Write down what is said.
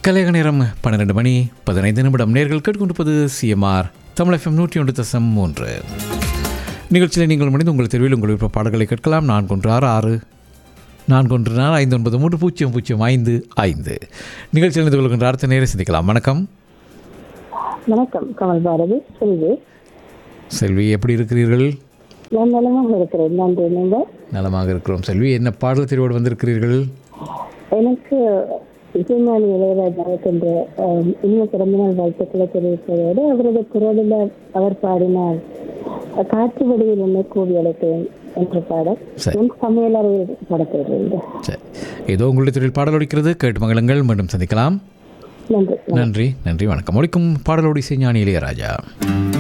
கலையக நேரம் பன்னிரெண்டு மணி பதினைந்து நிமிடம் நேர்கள் கேட்டுக்கொண்டிருப்பது சிஎம்ஆர் தமிழ் எஃப்எம் நூற்றி ஒன்று தசம் மூன்று நிகழ்ச்சியில் நீங்கள் முடிந்து உங்கள் தெருவில் உங்கள் விருப்ப பாடல்களை கேட்கலாம் நான்கு ஒன்று ஆறு ஆறு நான்கு ஒன்று நாலு ஐந்து ஒன்பது மூன்று பூஜ்ஜியம் பூஜ்ஜியம் ஐந்து ஐந்து நிகழ்ச்சியில் இணைந்து கொள்கின்ற அடுத்த நேரம் சிந்திக்கலாம் வணக்கம் வணக்கம் கமல் பாரதி செல்வி செல்வி எப்படி இருக்கிறீர்கள் நான் நலமாக இருக்கிறேன் நன்றி நீங்கள் நலமாக இருக்கிறோம் செல்வி என்ன பாடல் தெரிவோடு வந்திருக்கிறீர்கள் எனக்கு இசைஞானி இளையராஜாவுக்கு இந்த ஆம், இனிய பிறந்தநாள் வாழ்த்துக்களை தெரிவிப்பதோடு அவரது குரலில் அவர் பாடினார் காற்று வடிவில் என்னை கூவி அழைத்தேன் என்ற பாடல் சரி. என் சமையலறை படத்திலிருந்து சரி ஏதோ உங்களுடைய தொழில் பாடல் ஒலிக்கிறது கேட்டு மகளுங்கள் மீண்டும் சந்திக்கலாம் நன்றி நன்றி நன்றி வணக்கம் ஒழிக்கும் பாடலோடி இசைஞானி இளையராஜா